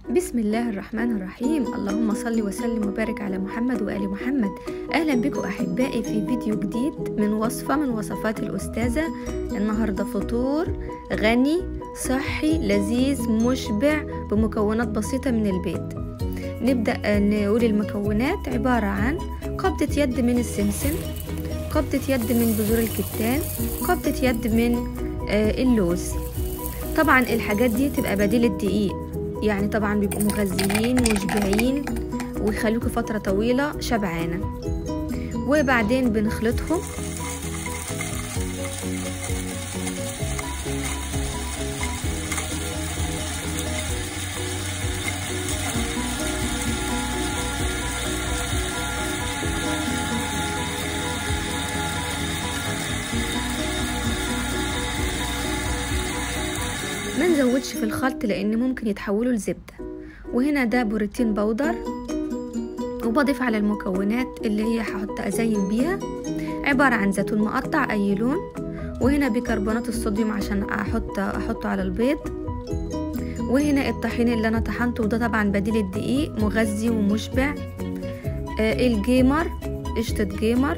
بسم الله الرحمن الرحيم اللهم صل وسلم وبارك على محمد وآل محمد أهلا بكم أحبائي في فيديو جديد من وصفة من وصفات الأستاذة النهاردة فطور غني صحي لذيذ مشبع بمكونات بسيطة من البيت نبدأ نقول المكونات عبارة عن قبضة يد من السمسم قبضة يد من بذور الكتان قبضة يد من اللوز طبعا الحاجات دي تبقى بديل الدقيق يعني طبعا بيبقوا مغذيين مشبعين ويخلوكوا فترة طويلة شبعانة وبعدين بنخلطهم ما نزودش في الخلط لان ممكن يتحولوا لزبده وهنا ده بروتين بودر وبضيف على المكونات اللي هي هحط ازين بيها عباره عن زيتون مقطع اي لون وهنا بيكربونات الصوديوم عشان احط احطه على البيض وهنا الطحين اللي انا طحنته وده طبعا بديل الدقيق مغذي ومشبع آه الجيمر قشطه جيمر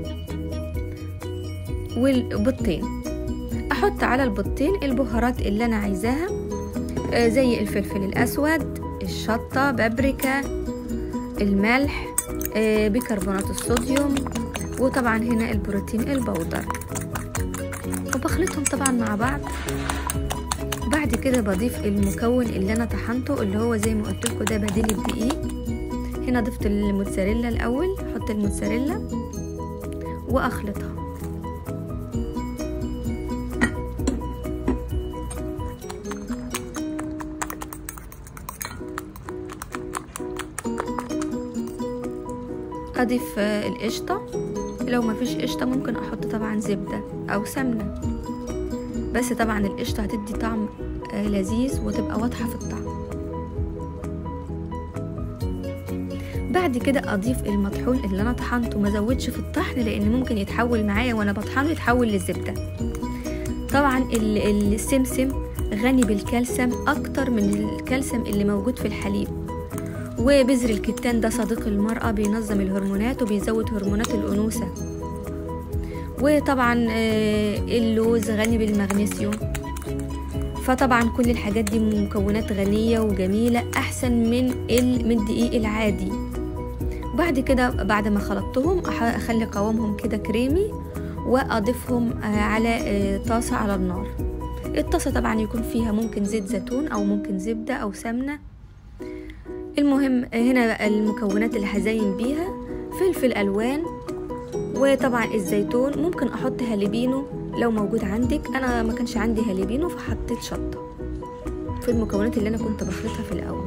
والبيضتين احط على البيضتين البهارات اللي انا عايزاها آه زي الفلفل الاسود الشطه بابريكا الملح آه بيكربونات الصوديوم وطبعا هنا البروتين البودر وبخلطهم طبعا مع بعض بعد كده بضيف المكون اللي انا طحنته اللي هو زي ما قلت لكم ده بديل الدقيق هنا ضفت الموتزاريلا الاول احط الموتزاريلا واخلطها اضيف القشطه لو مفيش قشطه ممكن احط طبعا زبده او سمنه بس طبعا القشطه هتدي طعم لذيذ وتبقى واضحه في الطعم بعد كده اضيف المطحون اللي انا طحنته ما زودش في الطحن لان ممكن يتحول معايا وانا بطحنه يتحول للزبده طبعا السمسم غني بالكالسيوم اكتر من الكالسيوم اللي موجود في الحليب وبذر الكتان ده صديق المرأة بينظم الهرمونات وبيزود هرمونات الأنوثة وطبعا اللوز غني بالمغنيسيوم فطبعا كل الحاجات دي مكونات غنية وجميلة أحسن من من الدقيق العادي بعد كده بعد ما خلطتهم أخلي قوامهم كده كريمي وأضيفهم على طاسة على النار الطاسة طبعا يكون فيها ممكن زيت زيتون أو ممكن زبدة أو سمنة المهم هنا المكونات اللي هزين بيها فلفل الوان وطبعا الزيتون ممكن احط هاليبينو لو موجود عندك انا ما كانش عندي هاليبينو فحطيت شطه في المكونات اللي انا كنت بخلطها في الاول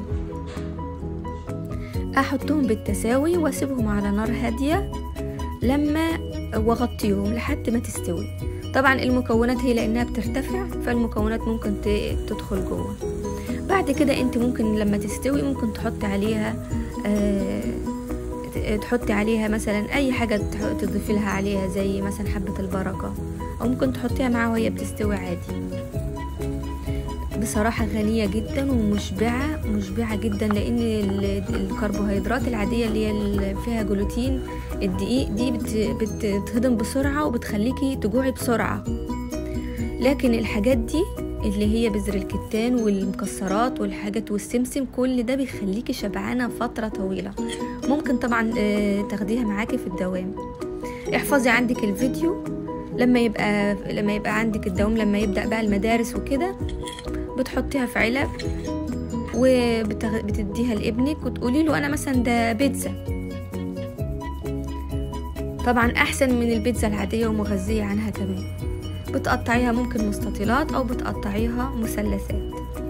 احطهم بالتساوي واسيبهم على نار هاديه لما واغطيهم لحد ما تستوي طبعا المكونات هي لانها بترتفع فالمكونات ممكن تدخل جوه بعد كده انت ممكن لما تستوي ممكن تحطي عليها آه تحطي عليها مثلا اي حاجة تضيفي لها عليها زي مثلا حبة البركة او ممكن تحطيها معاها وهي بتستوي عادي بصراحة غنية جدا ومشبعة مشبعة جدا لان الكربوهيدرات العادية اللي هي فيها جلوتين الدقيق دي بتهضم بسرعة وبتخليكي تجوعي بسرعة لكن الحاجات دي اللي هي بذر الكتان والمكسرات والحاجات والسمسم كل ده بيخليكي شبعانة فترة طويلة ممكن طبعا تاخديها معاكي في الدوام احفظي عندك الفيديو لما يبقى لما يبقى عندك الدوام لما يبدأ بقى المدارس وكده بتحطيها في علب وبتديها لابنك وتقولي له انا مثلا ده بيتزا طبعا احسن من البيتزا العادية ومغذية عنها كمان بتقطعيها ممكن مستطيلات او بتقطعيها مثلثات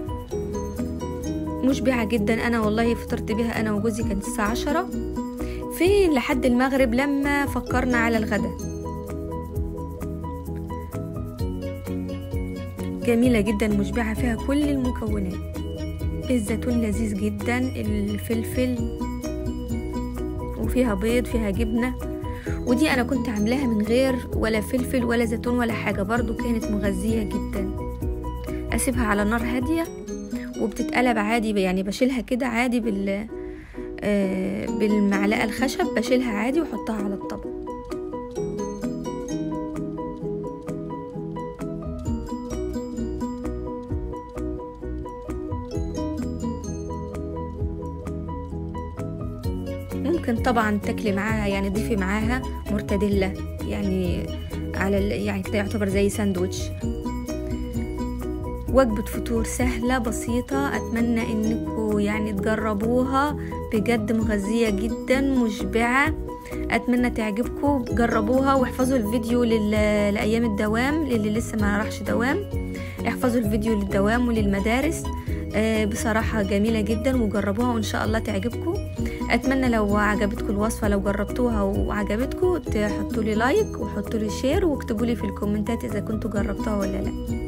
مشبعة جدا انا والله فطرت بيها انا وجوزي كانت الساعة عشرة فين لحد المغرب لما فكرنا على الغداء جميلة جدا مشبعة فيها كل المكونات الزيتون لذيذ جدا الفلفل وفيها بيض فيها جبنه ودي انا كنت عاملاها من غير ولا فلفل ولا زيتون ولا حاجه برضو كانت مغذيه جدا اسيبها على نار هاديه وبتتقلب عادي يعني بشيلها كده عادي بال آه، بالمعلقة الخشب بشيلها عادي واحطها على الطبق ممكن طبعا تاكلي معاها يعني ضيفي معاها مرتديلا يعني على ال- يعني كده يعتبر زي ساندوتش وجبة فطور سهلة بسيطة أتمنى إنكم يعني تجربوها بجد مغذية جدا مشبعة أتمنى تعجبكم جربوها واحفظوا الفيديو لل... لأيام الدوام للي لسه ما راحش دوام احفظوا الفيديو للدوام وللمدارس آه، بصراحة جميلة جدا وجربوها وإن شاء الله تعجبكم أتمنى لو عجبتكم الوصفة لو جربتوها وعجبتكم تحطوا لي لايك وحطوا لي شير واكتبوا لي في الكومنتات إذا كنتوا جربتوها ولا لأ